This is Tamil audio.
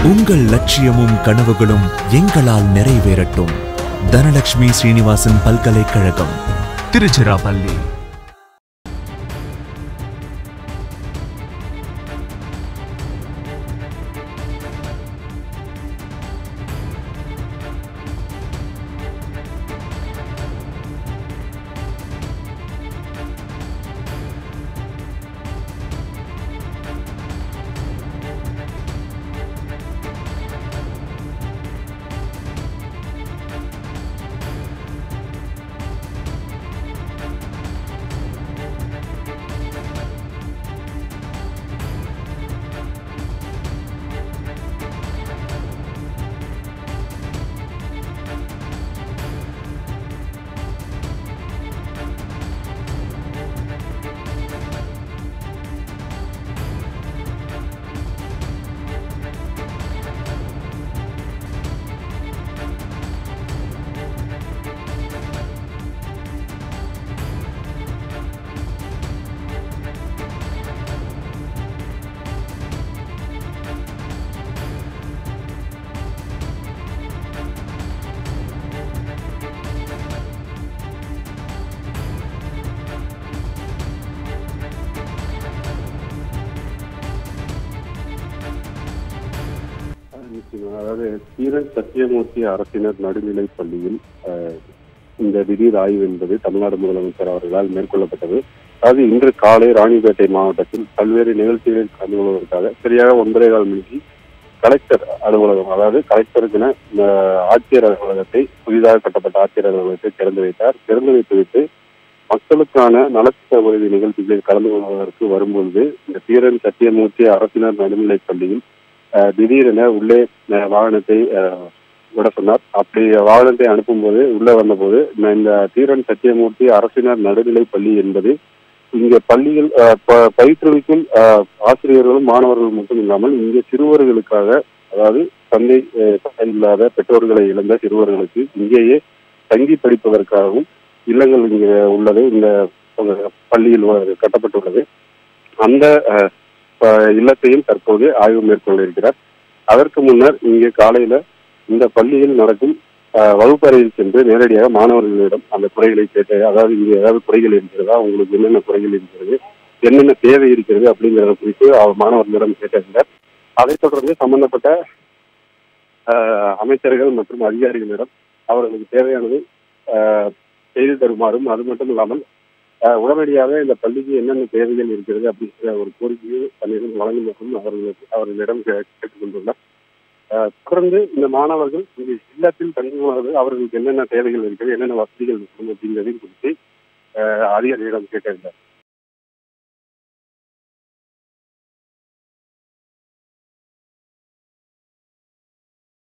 உங்கள் லட்சியமும் கனவுகளும் எங்களால் நிறைவேறட்டும் தனலட்சுமி ஸ்ரீனிவாசன் பல்கலைக்கழகம் திருச்சிராப்பள்ளி நிச்சயமா. அதாவது தீரன் சத்தியமூர்த்தி அரசினர் நடுநிலைப் பள்ளியில் அஹ், இந்த திடீர் ஆய்வு என்பது தமிழ்நாடு முதலமைச்சர் அவர்களால் மேற்கொள்ளப்பட்டது அதாவது இன்று காலை ராணிப்பேட்டை மாவட்டத்தில் பல்வேறு நிகழ்ச்சிகளில் கலந்து கொள்வதற்காக சரியாக ஒன்பதே கால் மணிக்கு கலெக்டர் அலுவலகம் அதாவது கலெக்டருக்கென இந்த ஆட்சியர் அலுவலகத்தை புதிதாக கட்டப்பட்ட ஆட்சியர் அலுவலகத்தை திறந்து வைத்தார் திறந்து வைத்துவிட்டு மக்களுக்கான நலத்திட்ட உதவி நிகழ்ச்சிகளில் கலந்து கொள்வதற்கு வரும்பொழுது இந்த தீரன் சத்தியமூர்த்தி அரசினர் நடுநிலைப் பள்ளியில் அஹ், திடீரென உள்ளே அஹ், வாகனத்தை அஹ், விட சொன்னார் அப்படி வாகனத்தை அனுப்பும்போது உள்ளே வந்தபோது நான் இந்த தீரன் சத்தியமூர்த்தி அரசினர் நடுநிலைப் பள்ளி என்பது இங்கே பள்ளியில் அஹ், ப- பயிற்றுவிக்கும் அஹ், ஆசிரியர்களும் மாணவர்களும் மட்டும் இல்லாமல் இங்கே சிறுவர்களுக்காக அதாவது தந்தை அஹ், தாய் இல்லாத பெற்றோர்களை இழந்த சிறுவர்களுக்கு இங்கேயே தங்கி படிப்பதற்காகவும் இல்லங்கள் இங்கே உள்ளது இந்த அஹ், பள்ளியில் உள்ள- கட்டப்பட்டுள்ளது அந்த அஹ், ப- இல்லத்தையும் தற்போது ஆய்வு மேற்கொள்ள இருக்கிறார் அதற்கு முன்னர் இங்கே காலையில இந்த பள்ளியில் நடக்கும் அஹ், வகுப்பறையில் சென்று நேரடியாக மாணவர்களிடம் அந்த குறைகளை கேட்டு அதாவது இங்கே ஏதாவது குறைகள் இருக்கிறதா உங்களுக்கு என்னென்ன குறைகள் இருக்கிறது என்னென்ன தேவை இருக்கிறது அப்படிங்கிறத குறித்து அவர் மாணவர்களிடம் கேட்டிருந்தார் அதைத் தொடர்ந்து சம்பந்தப்பட்ட அஹ், அமைச்சர்கள் மற்றும் அதிகாரிகளிடம் அவர்களுக்கு தேவையானது அஹ், செய்து தருமாறும் அது மட்டும் இல்லாமல் அஹ், உடனடியாக இந்த பள்ளிக்கு என்னென்ன தேவைகள் இருக்கிறது அப்படிங்கிற ஒரு கோரிக்கையை தன்னிடம் வழங்கும் மற்றும் அவர்களுக்கு அவர்களிடம் கே- கேட்டுக்கொண்டுள்ளார் அஹ், தொடர்ந்து இந்த மாணவர்கள் இந்த இல்லத்தில் தங்குவது அவர்களுக்கு என்னென்ன தேவைகள் இருக்கிறது என்னென்ன வசதிகள் இருக்கும் அப்படிங்கிறதையும் குறித்து அஹ், அதிகாரிகளிடம் கேட்டிருந்தார்